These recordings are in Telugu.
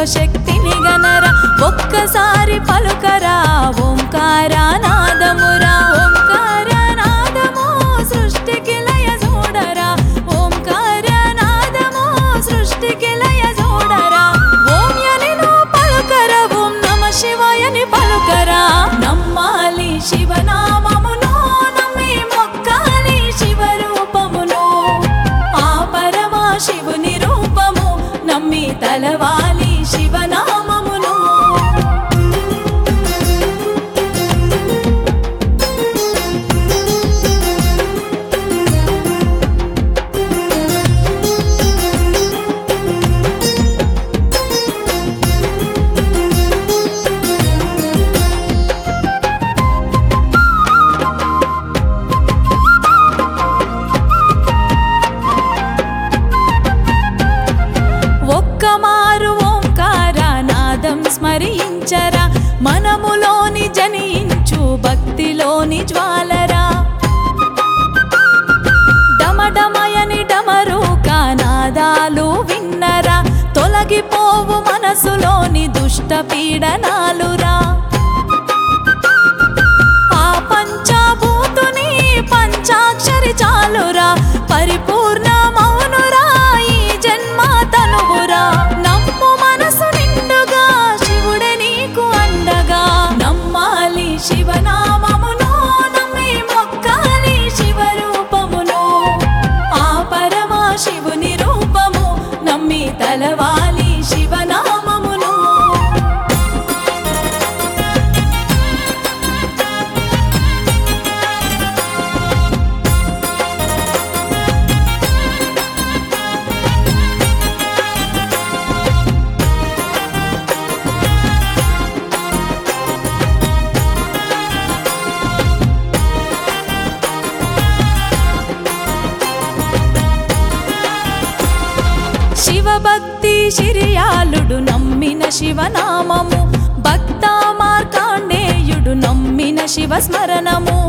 శక్తిని గనరా ఒక్కసారి పలుకరా ఓంకార నాదమురా ఓంకార నాదము సృష్టికి లయ చూడరా ఓంకార నాదము సృష్టికి లయ చూడరా ఓం యనిను పలుకర ఓం నమ శివాయని పలుకరా నమ్మాలి శివనామమును నమ్మి మొక్కాలి శివరూపమును ఆ పరమా శివుని రూపము నమ్మి తలవాలి శివనామమును ఒక్క మారు ఓంకార నాదం స్మరించరా మనములోని జనించు భక్తిలోని జ్వాలరా డమడమయని డమరూక నాదాలు విన్నరా తొలగిపోవు మనసులోని దుష్ట పీడనాలురా ఆ పంచభూతుని పంచాక్షరి చాలురా పరిపూర్ణ మౌనురా ఈ జన్మ తనువురా నమ్ము మనసు నిండుగా శివుడే నీకు అండగా నమ్మాలి శివనామమును నమ్మి మొక్కాలి శివరూపమును ఆ పరమా శివుని రూపము నమ్మి తలవాలి శివనామమును శివభక్తి శిరియాలుడు నమ్మిన శివనామము భక్త మార్కాండేయుడు నమ్మిన శివ స్మరణము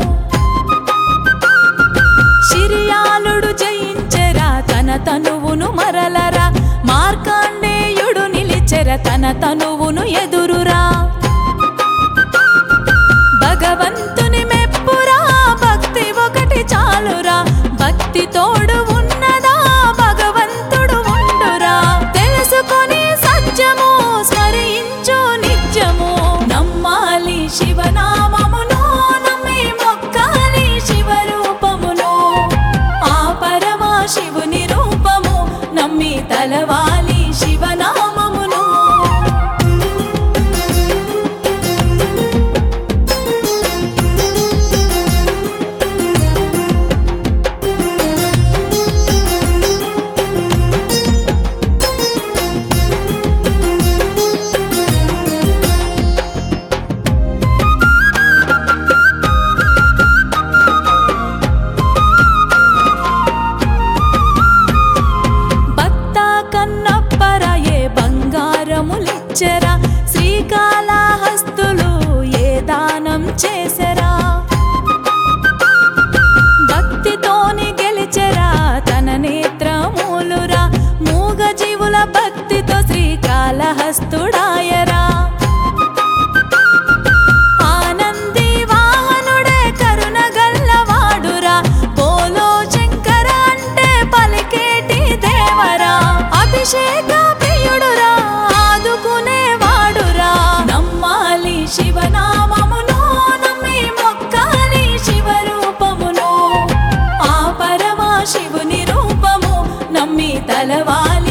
శిరియాలుడు జయించెరా తన తనువును మరలరా మార్కాండేయుడు నిలిచెర తన తనువును ఎదురురా భగవంతుని మెప్పురా భక్తి ఒకటి చాలురా భక్తి తోడు ఉన్నదా భగవంతుడు ఉండురా తెలుసుకొని సత్యము స్మరించు నిత్యము నమ్మాలి శివనామమును నమ్మి మొక్కాలి శివరూపమును ఆ పరమా శివుని రూపము నమ్మి తలవాలి శివనామమును భక్త కన్నప్పరయే బంగారములిచ్చరా శ్రీకాళహస్తులు ఏ దానం చేసరా భక్తితోని గెలిచెరా తన నేత్రమూలురా మూగ జీవుల భక్తితో శ్రీకాళహస్తుడాయరా ఆనంది వాహనుడే కరుణ గల్లవాడురా బోలో శంకర అంటే పలికేటి దేవరా అభిషేక ప్రియుడురా ఆదుకునే వాడురా నమ్మాలి శివనామమును నమ్మి మొక్కాలి శివరూపమును ఆ పరమా శివుని రూపము నమ్మి తలవాలి